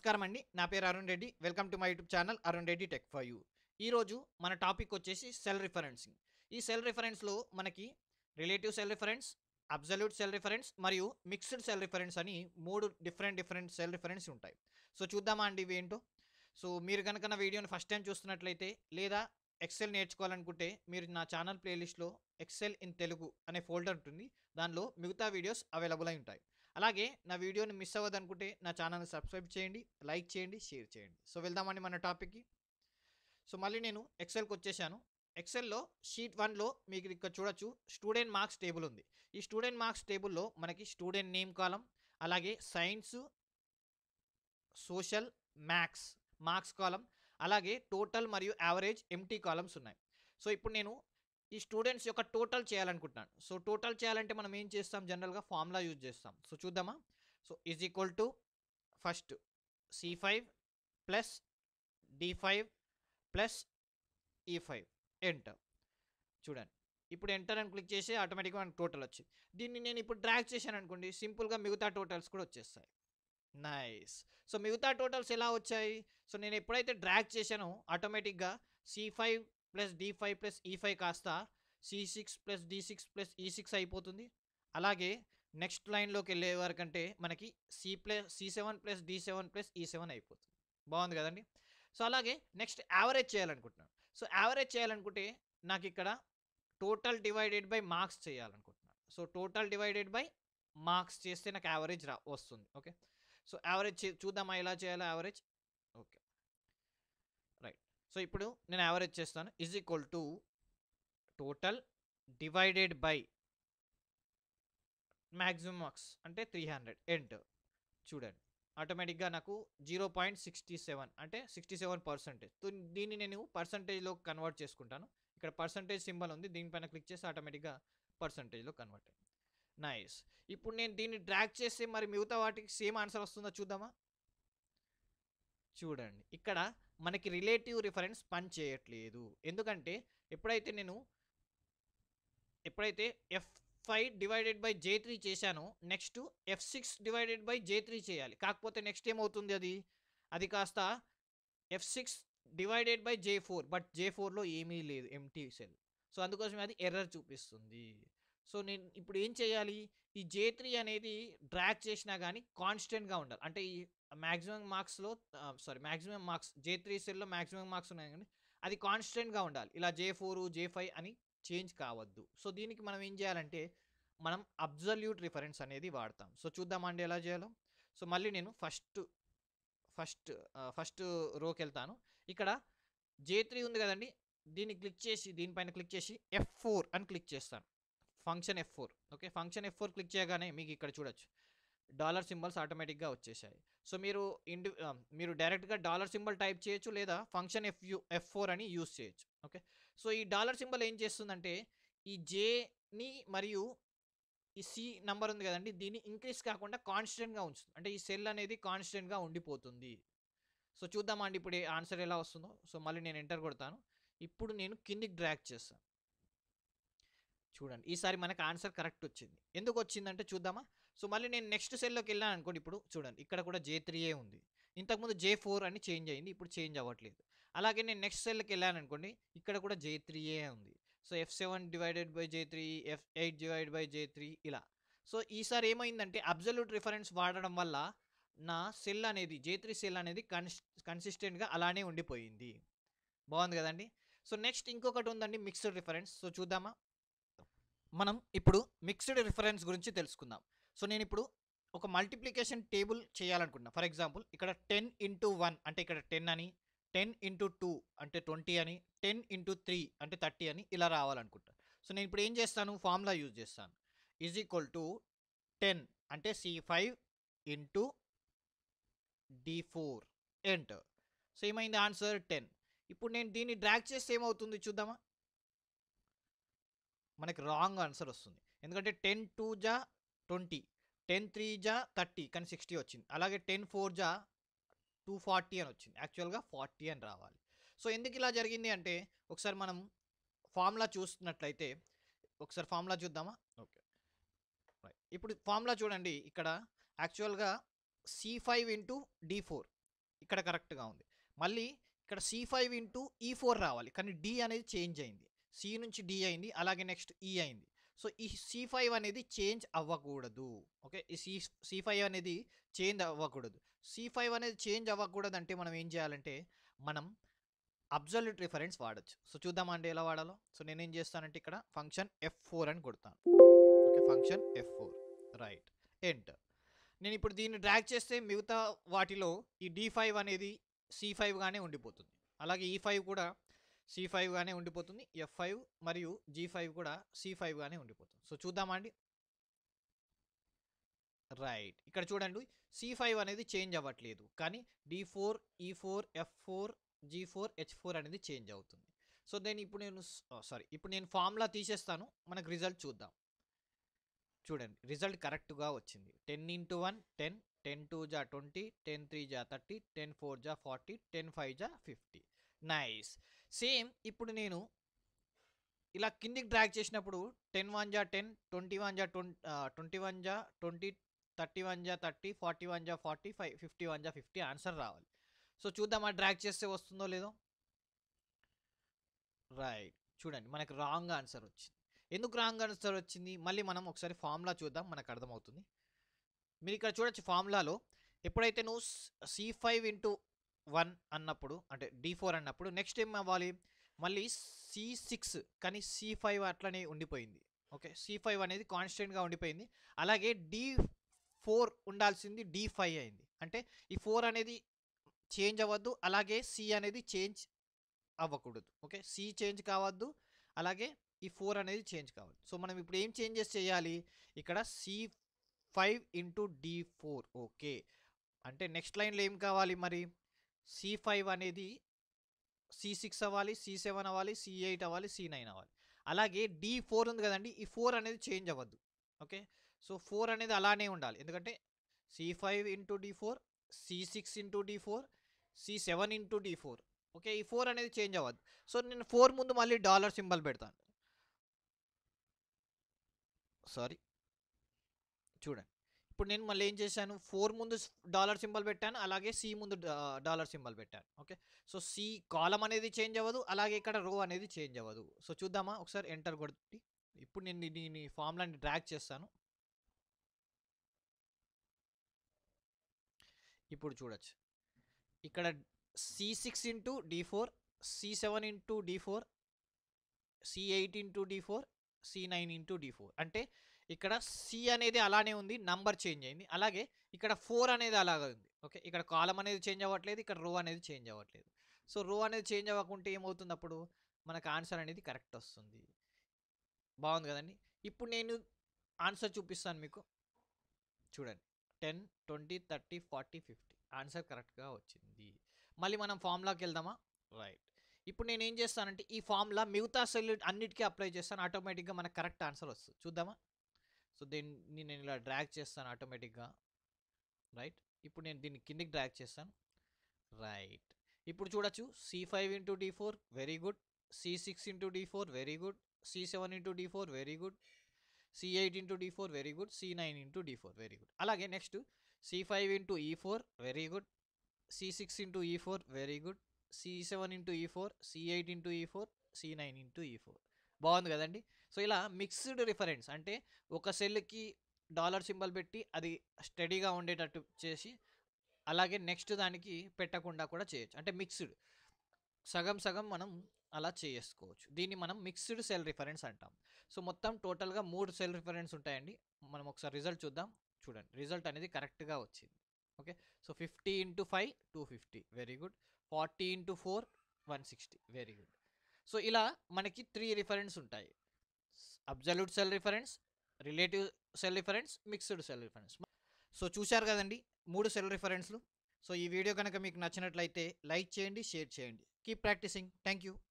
నమస్కారం అండి నా పేరు Arun Reddy welcome to my YouTube channel Arun Reddy tech for you ఈరోజు మన టాపిక్ వచ్చేసి సెల్ రిఫరెన్సింగ్ ఈ సెల్ రిఫరెన్స్లో మనకి relative cell reference absolute cell reference మరియు మిక్స్డ్ సెల్ రిఫరెన్స్ అని మూడు డిఫరెంట్ డిఫరెంట్ సెల్ రిఫరెన్స్ ఉంటాయి సో చూద్దామా అండి ఇవి ఏంటో సో మీరు కనుక నా వీడియోని ఫస్ట్ టైం చూస్తున్నట్లయితే లేదా ఎక్సెల్ నేర్చుకోవాలనుకుంటే మీరు నా ఛానల్ ప్లేలిస్ట్లో ఎక్సెల్ ఇన్ తెలుగు అనే ఫోల్డర్ ఉంటుంది దానిలో మిగతా వీడియోస్ అవైలబుల్ అయి ఉంటాయి అలాగే నా వీడియోని మిస్ అవ్వదనుకుంటే నా ఛానల్ని సబ్స్క్రైబ్ చేయండి లైక్ చేయండి షేర్ చేయండి సో వెళ్దామండి మన టాపిక్కి సో మళ్ళీ నేను ఎక్సెల్కి వచ్చేసాను ఎక్సెల్లో షీట్ వన్లో మీకు ఇక్కడ చూడొచ్చు స్టూడెంట్ మార్క్స్ టేబుల్ ఉంది ఈ స్టూడెంట్ మార్క్స్ టేబుల్లో మనకి స్టూడెంట్ నేమ్ కాలం అలాగే science social maths marks column అలాగే టోటల్ మరియు యావరేజ్ ఎంటీ కాలమ్స్ ఉన్నాయి సో ఇప్పుడు నేను ఈ స్టూడెంట్స్ యొక్క టోటల్ చేయాలనుకుంటున్నాను సో టోటల్ చేయాలంటే మనం ఏం చేస్తాం జనరల్గా ఫార్ములా యూజ్ చేస్తాం సో చూద్దామా so is equal to first C five plus D five plus E five enter చూడండి ఇప్పుడు ఎంటర్ అని క్లిక్ చేసి ఆటోమేటిక్గా మనకు టోటల్ వచ్చింది దీన్ని నేను ఇప్పుడు డ్రాగ్ చేశాను అనుకోండి సింపుల్గా మిగతా టోటల్స్ కూడా వచ్చేస్తాయి నైస్ సో మిగతా టోటల్స్ ఎలా వచ్చాయి సో నేను ఎప్పుడైతే డ్రాగ్ చేశానో ఆటోమేటిక్గా C five plus D five plus E five కాస్త C six plus D six plus E six అయిపోతుంది అలాగే నెక్స్ట్ లైన్లోకి వెళ్ళే వరకంటే మనకి C plus C seven plus D seven plus E seven అయిపోతుంది బాగుంది కదండి సో అలాగే నెక్స్ట్ యావరేజ్ చేయాలనుకుంటున్నాను సో యావరేజ్ చేయాలనుకుంటే నాకు ఇక్కడ టోటల్ డివైడెడ్ బై మార్క్స్ చేయాలనుకుంటున్నాను so total divided by marks చేస్తే నాకు యావరేజ్ రా వస్తుంది ఓకే సో యావరేజ్ చూద్దామా ఎలా చేయాలో యావరేజ్ ఓకే రైట్ సో ఇప్పుడు నేను యావరేజ్ చేస్తాను is equal to total divided by maximum marks అంటే త్రీ హండ్రెడ్ ఎంట్ చూడండి ఆటోమేటిక్గా నాకు జీరో పాయింట్ సిక్స్టీ సెవెన్ అంటే సిక్స్టీ సెవెన్ పర్సెంటేజ్ దీన్ని నేను పర్సంటేజ్లో కన్వర్ట్ చేసుకుంటాను ఇక్కడ పర్సంటేజ్ సింబల్ ఉంది దీనిపైన క్లిక్ చేసి ఆటోమేటిక్గా పర్సంటేజ్లో కన్వర్ట్ అయింది నైస్ ఇప్పుడు నేను దీన్ని డ్రాగ్ చేస్తే మరి మిగతా వాటికి సేమ్ ఆన్సర్ వస్తుందో చూద్దామా చూడండి ఇక్కడ మనకి రిలేటివ్ రిఫరెన్స్ పని చేయట్లేదు ఎందుకంటే ఎప్పుడైతే నేను ఎప్పుడైతే F five divided by J three చేశానో next F six divided by J three చేయాలి కాకపోతే నెక్స్ట్ ఏమవుతుంది అది అది కాస్త F six divided by J four but J ఫోర్లో ఏమీ లేదు ఎంటీ సెల్ సో అందుకోసం అది ఎర్రర్ చూపిస్తుంది సో నేను ఇప్పుడు ఏం చేయాలి ఈ జే త్రీ అనేది డ్రాగ్ చేసినా కానీ కాన్స్టెంట్గా ఉండాలి అంటే ఈ మ్యాక్సిమం మార్క్స్లో sorry maximum marks J three సెల్లో మ్యాక్సిమం మార్క్స్ ఉన్నాయి కానీ అది కాన్స్టెంట్గా ఉండాలి ఇలా జే ఫోర్ జే ఫైవ్ అని చేంజ్ కావద్దు సో దీనికి మనం ఏం చేయాలంటే మనం అబ్జల్యూట్ రిఫరెన్స్ అనేది వాడతాం సో చూద్దామండి ఎలా చేయాలో సో మళ్ళీ నేను ఫస్ట్ ఫస్ట్ ఫస్ట్ రోకి వెళ్తాను ఇక్కడ జే త్రీ ఉంది కదండి దీన్ని క్లిక్ చేసి దీనిపైన క్లిక్ చేసి ఎఫ్ ఫోర్ అని క్లిక్ చేస్తాను function F four okay function F four click చేయగానే మీకు ఇక్కడ చూడొచ్చు డాలర్ సింబల్స్ ఆటోమేటిక్గా వచ్చేసాయి సో మీరు ఇండి మీరు డైరెక్ట్గా డాలర్ సింబల్ టైప్ చేయొచ్చు లేదా function F U F four అని యూస్ చేయొచ్చు ఓకే సో ఈ డాలర్ సింబల్ ఏం చేస్తుందంటే ఈ జేని మరియు ఈ సి నెంబర్ ఉంది కదండి దీన్ని ఇంక్రీస్ కాకుండా కాన్స్టెంట్గా ఉంచుతుంది అంటే ఈ సెల్ అనేది కాన్స్టెంట్గా ఉండిపోతుంది సో చూద్దామండి ఇప్పుడు ఆన్సర్ ఎలా వస్తుందో సో మళ్ళీ నేను ఎంటర్ కొడతాను ఇప్పుడు నేను కిందికి డ్రాక్ చేస్తాను చూడండి ఈసారి మనకు ఆన్సర్ కరెక్ట్ వచ్చింది ఎందుకు వచ్చిందంటే చూద్దామా సో మళ్ళీ నేను నెక్స్ట్ సెల్లోకి వెళ్ళాను అనుకోండి ఇప్పుడు చూడండి ఇక్కడ కూడా జే త్రీయే ఉంది ఇంతకుముందు జే ఫోర్ అని చేంజ్ అయింది ఇప్పుడు చేంజ్ అవ్వట్లేదు అలాగే నేను నెక్స్ట్ సెల్కి వెళ్ళాను అనుకోండి ఇక్కడ కూడా జే త్రీయే ఉంది so F seven divided by J three F eight divide by J three ఇలా సో ఈసారి ఏమైందంటే అబ్జల్యూట్ రిఫరెన్స్ వాడడం వల్ల నా సెల్ అనేది జే త్రీ సెల్ అనేది కన్స్ కన్సిస్టెంట్గా అలానే ఉండిపోయింది బాగుంది కదండి సో నెక్స్ట్ ఇంకొకటి ఉందండి మిక్స్డ్ రిఫరెన్స్ సో చూద్దామా మనం ఇప్పుడు మిక్స్డ్ రిఫరెన్స్ గురించి తెలుసుకుందాం సో నేను ఇప్పుడు ఒక మల్టిప్లికేషన్ టేబుల్ చేయాలనుకుంటున్నా ఫర్ ఎగ్జాంపుల్ ఇక్కడ టెన్ ఇంటూ వన్ అంటే ఇక్కడ టెన్ అని టెన్ ఇంటూ టూ అంటే ట్వంటీ అని టెన్ ఇంటూ త్రీ అంటే థర్టీ అని ఇలా రావాలనుకుంటా సో నేను ఇప్పుడు ఏం చేస్తాను ఫార్ములా యూజ్ చేస్తాను ఈజ్ ఈక్వల్ టు టెన్ అంటే C five into D four enter so ఏమైంది ఆన్సర్ టెన్ ఇప్పుడు నేను దీన్ని డ్రాగ్ చేస్తే ఏమవుతుంది చూద్దామా మనకి రాంగ్ ఆన్సర్ వస్తుంది ఎందుకంటే టెన్ టూ జా ట్వంటీ టెన్ త్రీ జా థర్టీ కానీ సిక్స్టీ వచ్చింది అలాగే టెన్ ఫోర్ జా టూ ఫార్టీ అని వచ్చింది యాక్చువల్గా ఫార్టీ అని రావాలి సో ఎందుకు ఇలా జరిగింది అంటే ఒకసారి మనం ఫార్ములా చూస్తున్నట్లయితే ఒకసారి ఫార్ములా చూద్దామా ఓకే ఇప్పుడు ఫార్ములా చూడండి ఇక్కడ యాక్చువల్గా C five into D four ఇక్కడ కరెక్ట్గా ఉంది మళ్ళీ ఇక్కడ C five into E four రావాలి కానీ డి అనేది చేంజ్ అయింది సి నుంచి డి అయింది అలాగే నెక్స్ట్ ఈ అయింది సో ఈ సి ఫైవ్ అనేది చేంజ్ అవ్వకూడదు ఓకే ఈ సి సి ఫైవ్ అనేది చేంజ్ అవ్వకూడదు సి ఫైవ్ అనేది చేంజ్ అవ్వకూడదు అంటే మనం ఏం చేయాలంటే మనం అబ్జల్యూట్ రిఫరెన్స్ వాడచ్చు సో చూద్దామా అండి ఎలా వాడాలో సో నేనేం చేస్తానంటే ఇక్కడ ఫంక్షన్ ఎఫ్ ఫోర్ అని కొడతాను okay function F four right enter నేను ఇప్పుడు దీన్ని డ్రాగ్ చేస్తే మిగతా వాటిలో ఈ డి ఫైవ్ అనేది సి ఫైవ్గానే ఉండిపోతుంది అలాగే ఈ ఫైవ్ కూడా సి ఫైవ్గానే ఉండిపోతుంది ఎఫ్ ఫైవ్ మరియు జీ ఫైవ్ కూడా సి ఫైవ్గానే ఉండిపోతుంది సో చూద్దామా అండి రైట్ ఇక్కడ చూడండి సి ఫైవ్ అనేది చేంజ్ అవ్వట్లేదు కానీ D four E four F four G four H four అనేది చేంజ్ అవుతుంది సో దెన్ ఇప్పుడు నేను సారీ ఇప్పుడు నేను ఫార్ములా తీసేస్తాను మనకు రిజల్ట్ చూద్దాం చూడండి రిజల్ట్ కరెక్ట్గా వచ్చింది ten into one ten ten two జా ట్వంటీ టెన్ త్రీ జా థర్టీ టెన్ ఫోర్ జా ఫార్టీ టెన్ ఫైవ్ జా ఫిఫ్టీ నైస్ సేమ్ ఇప్పుడు నేను ఇలా కిందికి డ్రాగ్ చేసినప్పుడు టెన్ వన్ జా టెన్ ట్వంటీ వన్ జా ట్వంటీ ట్వంటీ వన్ జా ట్వంటీ థర్టీ వన్ జా థర్టీ ఫార్టీ వన్ జా ఫార్టీ ఫైవ్ ఫిఫ్టీ వన్ జా ఫిఫ్టీ ఆన్సర్ రావాలి సో చూద్దామా డ్రాగ్ చేస్తే వస్తుందో లేదో రైట్ చూడండి మనకు రాంగ్ ఆన్సర్ వచ్చింది ఎందుకు రాంగ్ ఆన్సర్ వచ్చింది మళ్ళీ మనం ఒకసారి ఫార్ములా చూద్దాం మనకు అర్థమవుతుంది మీరు ఇక్కడ చూడొచ్చు ఫార్ములాలో ఎప్పుడైతే నువ్వు సి ఫైవ్ ఇంటూ వన్ అన్నప్పుడు అంటే డి ఫోర్ అన్నప్పుడు నెక్స్ట్ ఏం అవ్వాలి మళ్ళీ సి సిక్స్ కానీ సి ఫైవ్ అట్లనే ఉండిపోయింది ఓకే సి ఫైవ్ అనేది కాన్స్టెంట్గా ఉండిపోయింది అలాగే డి ఫోర్ ఉండాల్సింది డి ఫైవ్ అయింది అంటే ఈ ఫోర్ అనేది చేంజ్ అవ్వద్దు అలాగే సి అనేది చేంజ్ అవ్వకూడదు ఓకే సి చేంజ్ కావద్దు అలాగే ఈ ఫోర్ అనేది చేంజ్ కావాలి సో మనం ఇప్పుడు ఏం చేంజెస్ చేయాలి ఇక్కడ C five into D four okay అంటే నెక్స్ట్ లైన్లో ఏం కావాలి మరి సి ఫైవ్ అనేది సి సిక్స్ అవ్వాలి సి సెవెన్ అవ్వాలి సి ఎయిట్ అవ్వాలి సి నైన్ అవ్వాలి అలాగే డి ఫోర్ ఉంది కదండి ఈ ఫోర్ అనేది చేంజ్ అవ్వద్దు ఓకే సో ఫోర్ అనేది అలానే ఉండాలి ఎందుకంటే C five into D four C six into D four C seven into D four okay E four అనేది చేంజ్ అవ్వద్దు సో నేను ఫోర్ ముందు మళ్ళీ డాలర్ సింబల్ పెడతాను సారీ చూడండి ఇప్పుడు నేను మళ్ళీ ఏం చేశాను ఫోర్ ముందు డాలర్ సింబల్ పెట్టాను అలాగే సి ముందు డాలర్ సింబల్ పెట్టాను ఓకే సో సి కాలం అనేది చేంజ్ అవ్వదు అలాగే ఇక్కడ రో అనేది చేంజ్ అవ్వదు సో చూద్దామా ఒకసారి ఎంటర్ కొట్టి ఇప్పుడు నేను దీని ఫార్ములాని డ్రాగ్ చేస్తాను ఇప్పుడు చూడొచ్చు ఇక్కడ C six into D four C seven into D four C eight into D four C nine into D four అంటే ఇక్కడ సి అనేది అలానే ఉంది నంబర్ చేంజ్ అయింది అలాగే ఇక్కడ ఫోర్ అనేది అలాగే ఉంది ఓకే ఇక్కడ కాలం అనేది చేంజ్ అవ్వట్లేదు ఇక్కడ రో అనేది చేంజ్ అవ్వట్లేదు సో రో అనేది చేంజ్ అవ్వకుంటే ఏమవుతుంది అప్పుడు మనకు ఆన్సర్ అనేది కరెక్ట్ వస్తుంది బాగుంది కదండి ఇప్పుడు నేను ఆన్సర్ చూపిస్తాను మీకు చూడండి ten twenty thirty forty fifty answer కరెక్ట్గా వచ్చింది మళ్ళీ మనం ఫార్ములాకి వెళ్దామా రైట్ ఇప్పుడు నేను ఏం చేస్తానంటే ఈ ఫార్ములా మిగతా సెల్ అన్నిటికీ అప్లై చేస్తాను ఆటోమేటిక్గా మనకు కరెక్ట్ ఆన్సర్ వస్తుంది చూద్దామా సో దీన్ని నేను ఇలా డ్రాగ్ చేస్తాను ఆటోమేటిక్గా రైట్ ఇప్పుడు నేను దీన్ని కిందికి డ్రాగ్ చేస్తాను రైట్ ఇప్పుడు చూడొచ్చు C five into D four very good C six into D four very good C seven into D four very good C eight into D four very good C nine into D four very good అలాగే next C five into E four very good C six into E four very good C seven into E four C eight into E four C nine into E four బాగుంది కదండి so ఇలా mixed reference అంటే ఒక సెల్కి dollar symbol పెట్టి అది స్టడీగా ఉండేటట్టు చేసి అలాగే నెక్స్ట్ దానికి పెట్టకుండా కూడా చేయొచ్చు అంటే మిక్స్డ్ సగం సగం మనం అలా చేసుకోవచ్చు దీన్ని మనం మిక్స్డ్ సెల్ రిఫరెన్స్ అంటాం సో మొత్తం టోటల్గా మూడు సెల్ రిఫరెన్స్ ఉంటాయండి మనం ఒకసారి రిజల్ట్ చూద్దాం చూడండి రిజల్ట్ అనేది కరెక్ట్గా వచ్చింది okay so fifty into five two fifty very good forty into four one sixty very good so ఇలా మనకి త్రీ రిఫరెన్స్ ఉంటాయి absolute cell reference relative cell reference mixed cell reference so చూశారు కదండి మూడు సెల్ రిఫరెన్స్లు సో ఈ video కనుక మీకు నచ్చినట్లయితే లైక్ చేయండి షేర్ చేయండి కీప్ ప్రాక్టీసింగ్ థ్యాంక్ యూ